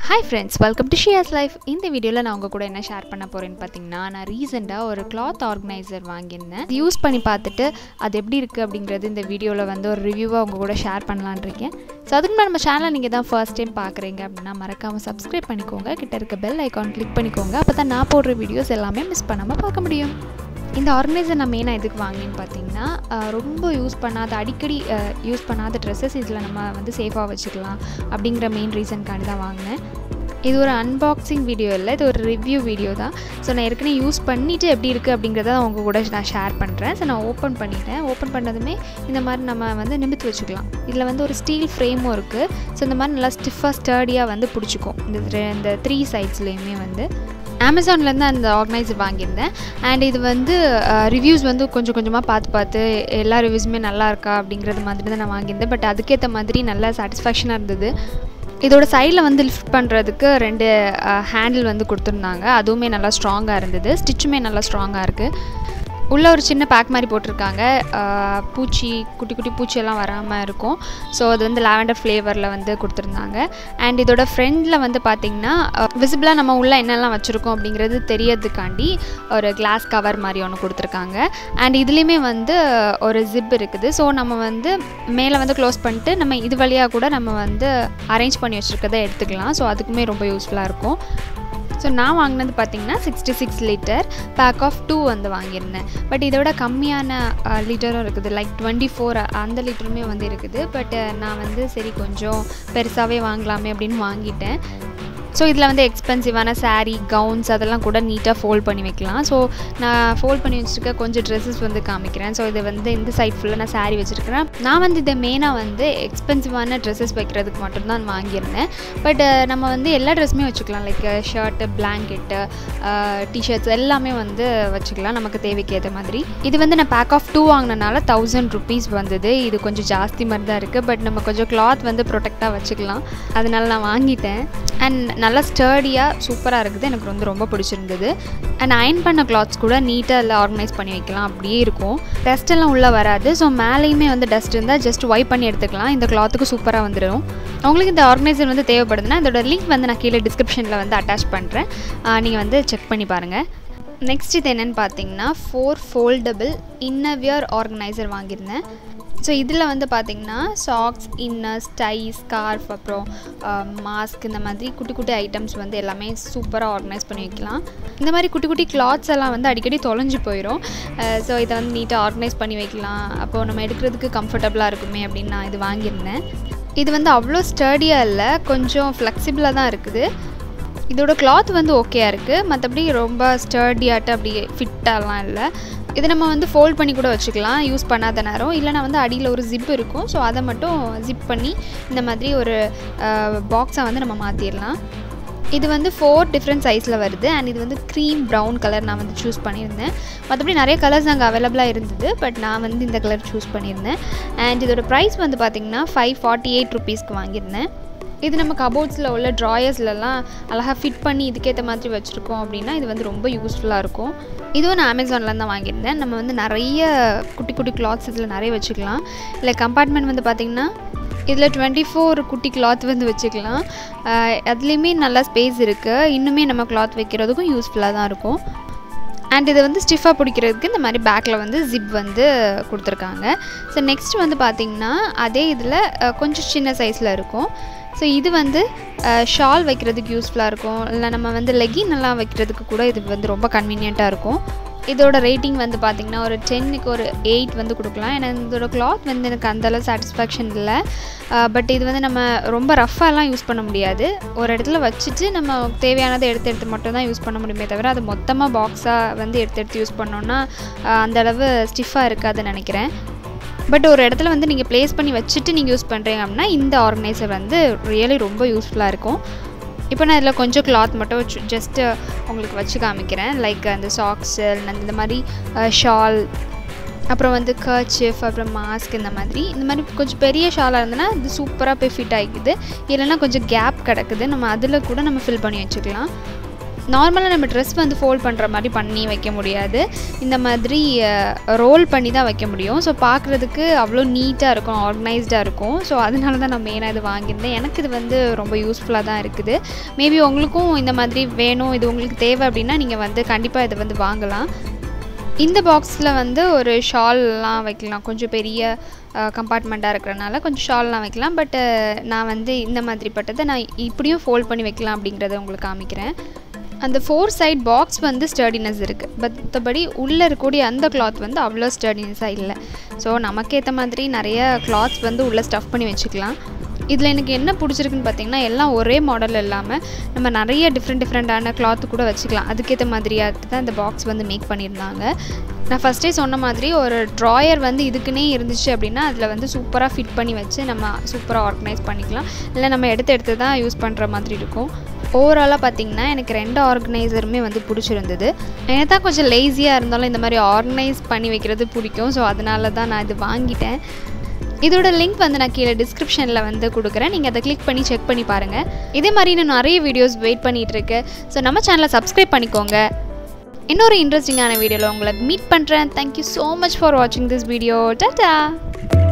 hi friends welcome to Shiyas life இந்த வீடியோவில் நான் உங்கள் கூட என்ன ஷேர் பண்ண போகிறேன்னு பார்த்தீங்கன்னா நான் ரீசெண்டாக ஒரு கிளாத் ஆர்கனைசர் வாங்கியிருந்தேன் இது யூஸ் பண்ணி பார்த்துட்டு அது எப்படி இருக்குது அப்படிங்கிறது இந்த வீடியோவில் வந்து ஒரு ரிவ்யூவாக உங்கள் கூட ஷேர் பண்ணலான்னு இருக்கேன் ஸோ அதுக்கு முன்னாடி நம்ம சேனலை நீங்கள் தான் ஃபர்ஸ்ட் டைம் பார்க்குறீங்க அப்படின்னா மறக்காமல் சப்ஸ்கிரைப் பண்ணிக்கோங்க கிட்ட இருக்க பெல் ஐக்கான் கிளிக் பண்ணிக்கோங்க அப்போ தான் நான் போடுற வீடியோஸ் எல்லாமே மிஸ் பண்ணாமல் பார்க்க முடியும் இந்த ஆர்கனைசர் நான் மெயினாக எதுக்கு வாங்கினேன்னு பார்த்தீங்கன்னா அஹ், ரொம்ப யூஸ் பண்ணாத அடிக்கடி யூஸ் பண்ணாத ட்ரெஸ்ஸஸ் இதில் நம்ம வந்து சேஃபாக வச்சுக்கலாம் அப்படிங்கிற மெயின் ரீசன்காண்டி தான் வாங்கினேன் இது ஒரு அன்பாக்சிங் வீடியோ இல்லை இது ஒரு ரிவ்யூ வீடியோ தான் ஸோ நான் ஏற்கனவே யூஸ் பண்ணிவிட்டு எப்படி இருக்குது அப்படிங்கிறத உங்கள் கூட நான் ஷேர் பண்ணுறேன் ஸோ நான் ஓப்பன் பண்ணிட்டேன் ஓப்பன் பண்ணதுமே இந்த மாதிரி நம்ம வந்து நிமித்து வச்சுக்கலாம் இதில் வந்து ஒரு ஸ்டீல் ஃப்ரேமும் இருக்குது ஸோ இந்த மாதிரி நல்லா ஸ்டிஃபாக ஸ்டர்டியாக வந்து பிடிச்சிக்கும் இந்த ரெ- இந்த த்ரீ சைட்ஸ்லேயுமே வந்து அமேசான்லேருந்து அந்த ஆர்கனைசர் வாங்கியிருந்தேன் அண்ட் இது வந்து ரிவ்யூஸ் வந்து கொஞ்சம் கொஞ்சமாக பார்த்து பார்த்து எல்லா ரிவ்யூஸுமே நல்லா இருக்கா அப்படிங்கிறது மாதிரி தான் நான் வாங்கியிருந்தேன் பட் அதுக்கேற்ற மாதிரி நல்லா சாட்டிஸ்ஃபேக்ஷனாக இருந்தது இதோட சைடில் வந்து லிஃப்ட் பண்ணுறதுக்கு ரெண்டு ஹேண்டில் வந்து கொடுத்துருந்தாங்க அதுவுமே நல்லா ஸ்ட்ராங்காக இருந்தது ஸ்டிச்சுமே நல்லா ஸ்ட்ராங்காக இருக்குது உள்ளே ஒரு சின்ன பேக் மாதிரி போட்டிருக்காங்க அஹ், பூச்சி குட்டி குட்டி பூச்சியெல்லாம் வராமல் இருக்கும் ஸோ அது வந்து லாவெண்டர் ஃப்ளேவரில் வந்து கொடுத்துருந்தாங்க அண்ட் இதோட ஃப்ரண்டில் வந்து பார்த்திங்கன்னா விசிபிளாக நம்ம உள்ளே என்னெல்லாம் வச்சுருக்கோம் அப்படிங்கிறது தெரியறதுக்காண்டி ஒரு கிளாஸ் கவர் மாதிரி ஒன்று கொடுத்துருக்காங்க அண்ட் இதுலேயுமே வந்து ஒரு ஜிப் இருக்குது ஸோ நம்ம வந்து மேலே வந்து க்ளோஸ் பண்ணிட்டு நம்ம இது வழியாக கூட நம்ம வந்து அரேஞ்ச் பண்ணி வச்சுருக்கதை எடுத்துக்கலாம் ஸோ அதுக்குமே ரொம்ப யூஸ்ஃபுல்லாக இருக்கும் ஸோ நான் வாங்கினது பார்த்தீங்கன்னா sixty six litre pack of two வந்து வாங்கியிருந்தேன் பட் இதோட கம்மியான லிட்டரும் இருக்குது லைக் டுவெண்ட்டி ஃபோர் அந்த லிட்டருமே வந்து இருக்குது பட் நான் வந்து சரி கொஞ்சம் பெருசாகவே வாங்கலாமே அப்படின்னு வாங்கிட்டேன் ஸோ இதில் வந்து எக்ஸ்பென்சிவான saree கவுன்ஸ் அதெல்லாம் கூட நீட்டாக ஃபோல்ட் பண்ணி வைக்கலாம் ஸோ நான் ஃபோல்ட் பண்ணி வச்சுருக்க கொஞ்சம் ட்ரெஸ்ஸஸ் வந்து காமிக்கிறேன் ஸோ இது வந்து இந்த சைட் ஃபுல்லாக நான் saree வச்சுருக்கிறேன் நான் வந்து இதை மெயினாக வந்து எக்ஸ்பென்சிவான ட்ரெஸ்ஸஸ் வைக்கிறதுக்கு மட்டும்தான் வாங்கியிருந்தேன் பட் நம்ம வந்து எல்லா ட்ரெஸ்ஸுமே வச்சுக்கலாம் லைக் ஷர்ட்டு பிளாங்கெட்டு டிஷர்ட்ஸ் எல்லாமே வந்து வச்சுக்கலாம் நமக்கு தேவைக்கு ஏற்ற மாதிரி இது வந்து நான் பேக் ஆஃப் டூ வாங்கினனால தௌசண்ட் ருபீஸ் வந்தது இது கொஞ்சம் ஜாஸ்தி மாதிரி தான் இருக்குது பட் நம்ம கொஞ்சம் கிளாத் வந்து ப்ரொடெக்டாக வச்சுக்கலாம் அதனால நான் வாங்கிட்டேன் அண்ட் நல்லா ஸ்டர்டியாக சூப்பராக இருக்குது எனக்கு வந்து ரொம்ப பிடிச்சிருந்தது அண்ட் அயன் பண்ண கிளாத்ஸ் கூட நீட்டாக எல்லாம் ஆர்கனைஸ் பண்ணி வைக்கலாம் அப்படியே இருக்கும் டஸ்ட் எல்லாம் உள்ளே வராது ஸோ மேலேயுமே வந்து டஸ்ட் இருந்தால் ஜஸ்ட் வைப் பண்ணி எடுத்துக்கலாம் இந்த கிளாத்துக்கு சூப்பராக வந்துடும் உங்களுக்கு இந்த ஆர்கனைசர் வந்து தேவைப்படுதுன்னா இதோட லிங்க் வந்து நான் கீழே டிஸ்கிரிப்ஷனில் வந்து அட்டாச் பண்ணுறேன் நீங்கள் வந்து செக் பண்ணி பாருங்கள் நெக்ஸ்ட் இது என்னென்னு பார்த்தீங்கன்னா ஃபோர் ஃபோல்டபுள் இன்னவியர் ஆர்கனைசர் வாங்கியிருந்தேன் ஸோ இதில் வந்து பார்த்திங்கன்னா சாக்ஸ் இன்னர்ஸ் டை ஸ்கார்ஃப் அப்புறம் மாஸ்க் இந்த மாதிரி குட்டி குட்டி ஐட்டம்ஸ் வந்து எல்லாமே சூப்பராக ஆர்கனைஸ் பண்ணி வைக்கலாம் இந்த மாதிரி குட்டி குட்டி கிளாத்ஸ் எல்லாம் வந்து அடிக்கடி தொலைஞ்சு போயிடும் ஸோ இதை வந்து நீட்டாக ஆர்கனைஸ் பண்ணி வைக்கலாம் அப்போது நம்ம எடுக்கிறதுக்கு கம்ஃபர்டபுளாக இருக்குமே அப்படின்னு நான் இது வாங்கியிருந்தேன் இது வந்து அவ்வளோ ஸ்டர்டியாக இல்லை கொஞ்சம் ஃப்ளெக்சிபிளாக தான் இருக்குது இதோட கிளாத் வந்து ஓகேயாக இருக்குது மற்றபடி ரொம்ப ஸ்டர்டியாட்டு அப்படி ஃபிட்டாலாம் இல்லை இது நம்ம வந்து ஃபோல்ட் பண்ணி கூட வச்சுக்கலாம் யூஸ் பண்ணாத நேரம் இல்லைனா வந்து அடியில் ஒரு ஜிப் இருக்கும் ஸோ அதை மட்டும் ஜிப் பண்ணி இந்த மாதிரி ஒரு பாக்ஸை வந்து நம்ம மாற்றிடலாம் இது வந்து ஃபோர் டிஃப்ரெண்ட் சைஸில் வருது அண்ட் இது வந்து க்ரீம் ப்ரௌன் கலர் நான் வந்து சூஸ் பண்ணியிருந்தேன் மற்றபடி நிறைய கலர்ஸ் அங்கே அவைலபிளாக இருந்தது பட் நான் வந்து இந்த கலர் சூஸ் பண்ணியிருந்தேன் அண்ட் இதோட ப்ரைஸ் வந்து பார்த்திங்கன்னா ஃபைவ் ஃபார்ட்டி எயிட் ருபீஸ்க்கு வாங்கியிருந்தேன் இது நம்ம கபோர்ட்ஸில் உள்ள ட்ராயர்ஸ்லலாம் அழகாக ஃபிட் பண்ணி இதுக்கேற்ற மாதிரி வச்சுருக்கோம் அப்படின்னா இது வந்து ரொம்ப யூஸ்ஃபுல்லாக இருக்கும் இதுவும் நான் அமேசானில் தான் வாங்கியிருந்தேன் நம்ம வந்து நிறைய குட்டி குட்டி கிளாத்ஸ் இதில் நிறைய வச்சுக்கலாம் இல்லை கம்பார்ட்மெண்ட் வந்து பார்த்திங்கன்னா இதில் டுவெண்ட்டி ஃபோர் குட்டி கிளாத் வந்து வச்சுக்கலாம் அஹ் அதுலேயுமே நல்லா ஸ்பேஸ் இருக்குது இன்னுமே நம்ம கிளாத் வைக்கிறதுக்கும் யூஸ்ஃபுல்லாக தான் இருக்கும் அண்ட் இதை வந்து ஸ்டிஃபாக பிடிக்கிறதுக்கு இந்த மாதிரி பேக்கில் வந்து ஜிப் வந்து கொடுத்துருக்காங்க ஸோ நெக்ஸ்ட் வந்து பார்த்திங்கன்னா அதே இதில் கொஞ்சம் சின்ன சைஸில் இருக்கும் ஸோ இது வந்து ஷால் வைக்கிறதுக்கு யூஸ்ஃபுல்லாக இருக்கும் இல்லை நம்ம வந்து லெகின் எல்லாம் வைக்கிறதுக்கு கூட இது வந்து ரொம்ப கன்வீனியண்ட்டாக இருக்கும் இதோட ரேட்டிங் வந்து பார்த்திங்கன்னா ஒரு டென்னுக்கு ஒரு எயிட் வந்து கொடுக்கலாம் ஏன்னா இதோட கிளாத் வந்து எனக்கு அந்தளவு சாட்டிஸ்ஃபேக்ஷன் இல்லை பட் இது வந்து நம்ம ரொம்ப ரஃப்பாலாம் யூஸ் பண்ண முடியாது ஒரு இடத்துல வச்சுட்டு நம்ம தேவையானதை எடுத்து எடுத்து மட்டும் தான் யூஸ் பண்ண முடியுமே தவிர அது மொத்தமாக பாக்ஸாக வந்து எடுத்து எடுத்து யூஸ் பண்ணோன்னா ஆஹ் அந்த அளவு ஸ்டிஃபாக இருக்காதுன்னு நினைக்கிறேன் பட் ஒரு இடத்துல வந்து நீங்கள் ப்ளேஸ் பண்ணி வச்சுட்டு நீங்கள் யூஸ் பண்ணுறீங்க அப்படின்னா இந்த ஆர்கனைசர் வந்து ரியலி ரொம்ப யூஸ்ஃபுல்லாக இருக்கும் இப்போ நான் இதில் கொஞ்சம் கிளாத் மட்டும் வச்சு ஜஸ்ட்டு உங்களுக்கு வச்சு காமிக்கிறேன் லைக் அந்த சாக்ஸு இந்த மாதிரி ஷால் அப்புறம் வந்து கர்ச்சிஃப் அப்புறம் மாஸ்க் இந்த மாதிரி இந்த மாதிரி கொஞ்சம் பெரிய ஷாலாக இருந்ததுன்னா இது சூப்பராக போய் ஃபிட் ஆகிக்குது இல்லைன்னா கொஞ்சம் கேப் கிடக்குது நம்ம அதில் கூட நம்ம ஃபில் பண்ணி வச்சுக்கலாம் நார்மலாக நம்ம ட்ரெஸ் வந்து ஃபோல்ட் பண்ணுற மாதிரி பண்ணி வைக்க முடியாது இந்த மாதிரி ரோல் பண்ணி தான் வைக்க முடியும் ஸோ பார்க்குறதுக்கு அவ்வளோ நீட்டாக இருக்கும் ஆர்கனைஸ்டாக இருக்கும் ஸோ அதனால தான் நான் மெயினாக இது வாங்கியிருந்தேன் எனக்கு இது வந்து ரொம்ப யூஸ்ஃபுல்லாக தான் இருக்குது மேபி உங்களுக்கும் இந்த மாதிரி வேணும் இது உங்களுக்கு தேவை அப்படின்னா நீங்கள் வந்து கண்டிப்பாக இதை வந்து வாங்கலாம் இந்த பாக்ஸில் வந்து ஒரு ஷால்லாம் வைக்கலாம் கொஞ்சம் பெரிய கம்பார்ட்மெண்ட்டாக இருக்கிறனால கொஞ்சம் ஷால்லாம் வைக்கலாம் பட் நான் வந்து இந்த மாதிரி பட்டதை நான் இப்படியும் ஃபோல்ட் பண்ணி வைக்கலாம் அப்படிங்கிறத உங்களுக்கு காமிக்கிறேன் அந்த ஃபோர் சைட் பாக்ஸ் வந்து ஸ்டர்டினஸ் இருக்குது மற்றபடி உள்ளே இருக்கக்கூடிய அந்த கிளாத் வந்து அவ்வளோ ஸ்டர்டினஸாக இல்லை ஸோ நமக்கு ஏற்ற மாதிரி நிறைய கிளாத்ஸ் வந்து உள்ளே ஸ்டஃப் பண்ணி வச்சுக்கலாம் இதில் எனக்கு என்ன பிடிச்சிருக்குன்னு பார்த்தீங்கன்னா எல்லாம் ஒரே மாடல் இல்லாமல் நம்ம நிறைய டிஃப்ரெண்ட் டிஃப்ரெண்ட்டான கிளாத்து கூட வச்சுக்கலாம் அதுக்கேற்ற மாதிரியாக தான் இந்த பாக்ஸ் வந்து மேக் பண்ணியிருந்தாங்க நான் ஃபஸ்ட்டே சொன்ன மாதிரி ஒரு ட்ராயர் வந்து இதுக்குன்னே இருந்துச்சு அப்படின்னா அதில் வந்து சூப்பராக ஃபிட் பண்ணி வச்சு நம்ம சூப்பராக ஆர்கனைஸ் பண்ணிக்கலாம் இல்லை நம்ம எடுத்து எடுத்து தான் யூஸ் பண்ணுற மாதிரி இருக்கும் ஓவராலாக பார்த்தீங்கன்னா எனக்கு ரெண்டு ஆர்கனைசருமே வந்து பிடிச்சிருந்தது எனக்கு தான் கொஞ்சம் லேசியாக இருந்தாலும் இந்த மாதிரி ஆர்கனைஸ் பண்ணி வைக்கிறது பிடிக்கும் ஸோ அதனால தான் நான் இது வாங்கிட்டேன் இதோட லிங்க் வந்து நான் கீழே டிஸ்கிரிப்ஷனில் வந்து கொடுக்குறேன் நீங்கள் அதை கிளிக் பண்ணி செக் பண்ணி பாருங்கள் இதே மாதிரி இன்னும் நிறைய வீடியோஸ் வெயிட் பண்ணிகிட்டு இருக்கு ஸோ நம்ம சேனலை சப்ஸ்கிரைப் பண்ணிக்கோங்க இன்னொரு இன்ட்ரெஸ்டிங்கான வீடியோவில் உங்களை மீட் பண்ணுறேன் தேங்க்யூ ஸோ மச் ஃபார் வாட்சிங் திஸ் வீடியோ டாட்டா